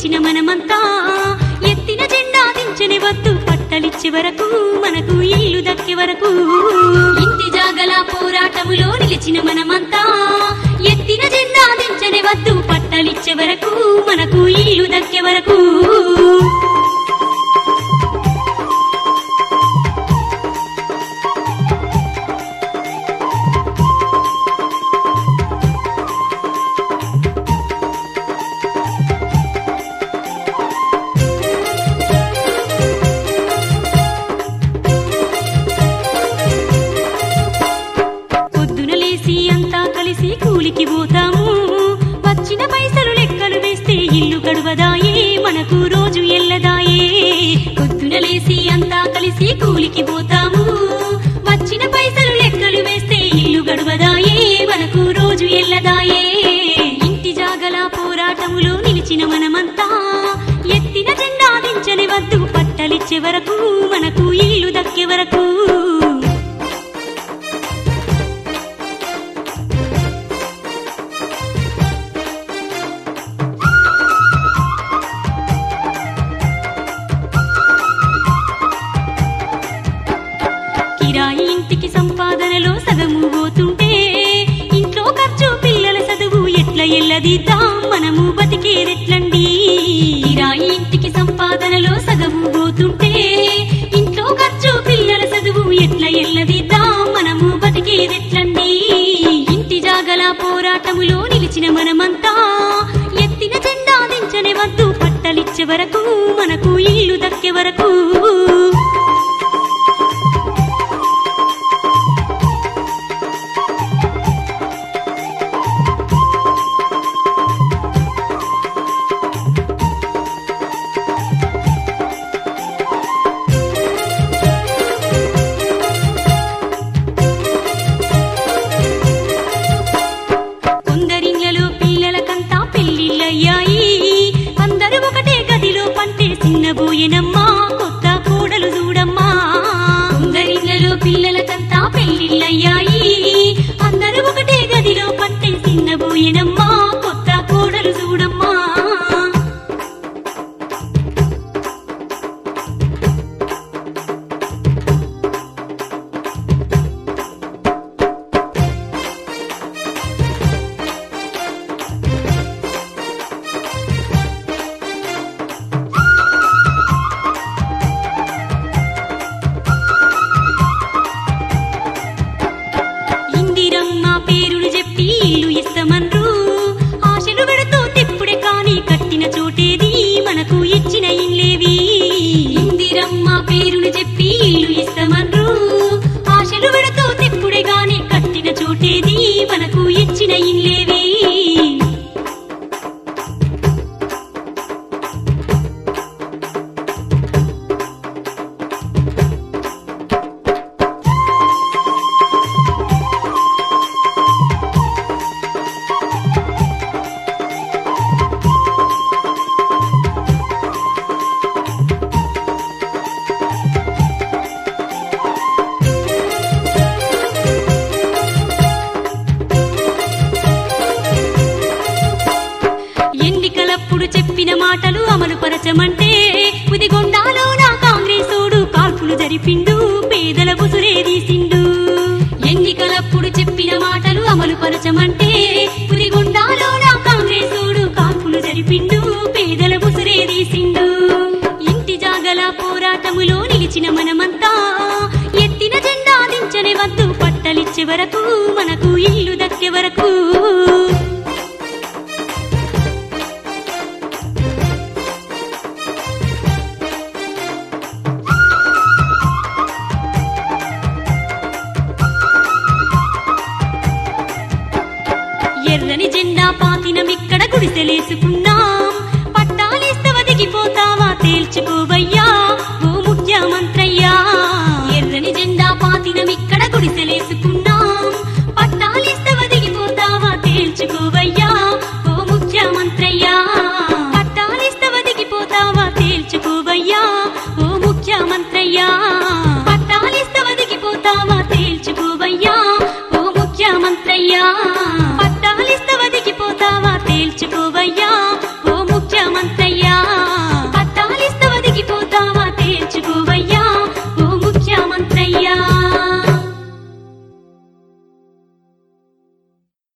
నిలిచిన మనమంతా ఎత్తిన జెండా దించని వద్దు పట్టలిచ్చే వరకు మనకు ఇల్లు దక్కే వరకు ఇంటి జాగల పోరాటములో నిలిచిన మనమంతా ఎత్తిన జెండా దించని వద్దు పట్టలిచ్చే వరకు మనకు ఇల్లు దక్కే వరకు పొద్దున లేసి అంతా కలిసి కూలికి పోతాము వచ్చిన పైసలు లెక్కలు వేస్తే ఇల్లు గడువదాయే మనకు రోజు ఎల్లదాయే పొద్దున లేసి అంతా కలిసి కూలికి పోతాము వచ్చిన పైసలు లెక్కలు వేస్తే ఇల్లు గడువదాయే మనకు రోజు ఎల్లదాయే ఇంటి జాగల పోరాటములో నిలిచిన మనమంతా ఎత్తిన జెండా దించని వద్దు పట్టలిచ్చే వరకు మనకు ఇల్లు దక్కే వరకు కిరాయి ఇంటికి సంపాదనలో సగము పోతుంటే ఇంట్లో ఖర్చు పిల్లల చదువు ఎట్ల ఎల్లదిద్దాం మనము బతికేదెట్లండి కిరాయి ఇంటికి సంపాదనలో సగము పోతుంటే ఇంట్లో ఖర్చు పిల్లల చదువు ఎట్ల ఎల్లదిద్దాం మనము బతికేదెట్లండి ఇంటి జాగల పోరాటములో నిలిచిన మనమంతా ఎత్తిన జెండా దించని వద్దు పట్టలిచ్చే వరకు మనకు ఇల్లు దక్కే వరకు కొందరిళ్లలో పిల్లలకంతా పెళ్లిళ్ళయ్యాయి అందరూ ఒకటే గదిలో పంటే చిన్నబోయెనమ్మా కొత్త కోడలు చూడమ్మా కొందరిళ్లలో పిల్లలకంతా పెళ్లిళ్ళయ్యాయి అందరూ ఒకటే గదిలో పంటే చిన్నబోయెనమ్మా కొత్త కోడలు చూడమ్మా ఇందిరమ్మ పేరును చెప్పి ఇల్లు ఇస్తామన్రు ఆశలు పెడుతూ తిప్పుడే కాని కట్టిన చోటేది మనకు ఇచ్చిన ఇల్లేవి ఇందిరమ్మ పేరును చెప్పి ఇల్లు ఇస్తామన్రు ఆశలు పెడుతూ తిప్పుడే గాని కట్టిన చోటేది మనకు ఇచ్చిన ఇల్లేవి ఎన్నికలప్పుడు చెప్పిన మాటలు అమలు పరచమంటే ఉదిగొండాలో నా కాంగ్రెసోడు కాల్పులు జరిపిండు పేదల బుసురే తీసిండు ఎన్నికలప్పుడు చెప్పిన మాటలు అమలు పరచమంటే ఉదిగొండాలో నా కాంగ్రెసోడు కాల్పులు జరిపిండు పేదల బుసురే తీసిండు ఇంటి జాగల పోరాటములో నిలిచిన మనమంతా ఎత్తిన జెండా దించని వద్దు పట్టలిచ్చే వరకు మనకు ఇల్లు దక్కే వరకు ఎర్రని జెండా పాతినమిక్కడ గుడిసెలేసుకున్నాం